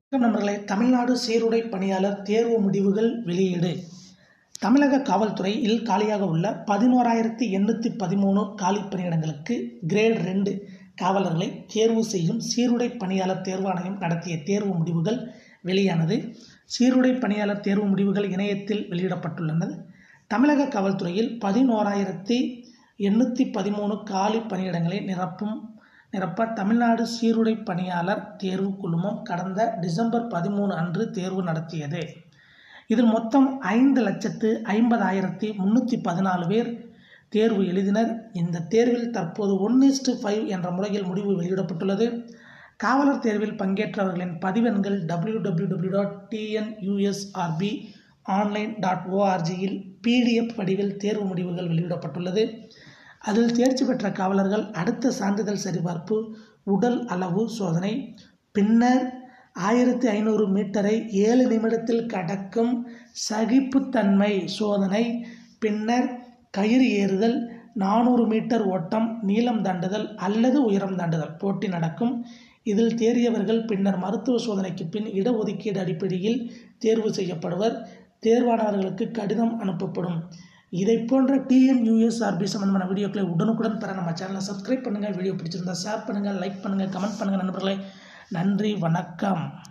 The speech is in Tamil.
வணக்கம் நண்பர்களே தமிழ்நாடு சீருடை பணியாளர் தேர்வு முடிவுகள் வெளியீடு தமிழக காவல்துறையில் காலியாக உள்ள பதினோராயிரத்தி எண்ணூற்றி பதிமூணு காலி பணியிடங்களுக்கு கிரேட் ரெண்டு காவலர்களை தேர்வு செய்யும் சீருடை பணியாளர் தேர்வாணையம் நடத்திய தேர்வு முடிவுகள் வெளியானது சீருடை பணியாளர் தேர்வு முடிவுகள் இணையத்தில் வெளியிடப்பட்டுள்ளன தமிழக காவல்துறையில் பதினோராயிரத்தி எண்ணூற்றி பதிமூணு காலி பணியிடங்களை நிரப்பும் நிரப்ப தமிழ்நாடு சீருடை பணியாளர் தேர்வு குழுமம் கடந்த டிசம்பர் பதிமூணு அன்று தேர்வு நடத்தியது இதில் மொத்தம் ஐந்து லட்சத்து ஐம்பதாயிரத்தி முந்நூற்றி பதினாலு பேர் தேர்வு எழுதினர் இந்த தேர்வில் தற்போது ஒன் இஸ்டு ஃபைவ் என்ற முறையில் முடிவு வெளியிடப்பட்டுள்ளது காவலர் தேர்வில் பங்கேற்றவர்களின் பதிவெண்கள் W W W dot TNUSRB online dot ஓஆர்ஜியில் பிடிஎஃப் வடிவில் தேர்வு முடிவுகள் வெளியிடப்பட்டுள்ளது அதில் தேர்ச்சி பெற்ற காவலர்கள் அடுத்த சான்றிதழ் சரிபார்ப்பு உடல் அளவு சோதனை பின்னர் ஆயிரத்தி ஐநூறு மீட்டரை ஏழு நிமிடத்தில் கடக்கும் சகிப்புத்தன்மை சோதனை பின்னர் கயிறு ஏறுதல் நானூறு மீட்டர் ஓட்டம் நீளம் தாண்டுதல் அல்லது உயரம் தாண்டுதல் போட்டி நடக்கும் இதில் தேறியவர்கள் பின்னர் மருத்துவ சோதனைக்கு பின் இடஒதுக்கீடு அடிப்படையில் தேர்வு செய்யப்படுவர் தேர்வானவர்களுக்கு கடிதம் அனுப்பப்படும் இதை போன்ற டிஎன்யூஎஸ்ஆர்பி சம்பந்தமான வீடியோக்களை உடனுக்குடன் பெற நம்ம சேனலை சப்ஸ்கிரைப் பண்ணுங்கள் வீடியோ பிடிச்சிருந்தா ஷேர் பண்ணுங்கள் லைக் பண்ணுங்கள் கமெண்ட் பண்ணுங்கள் நண்பர்களே நன்றி வணக்கம்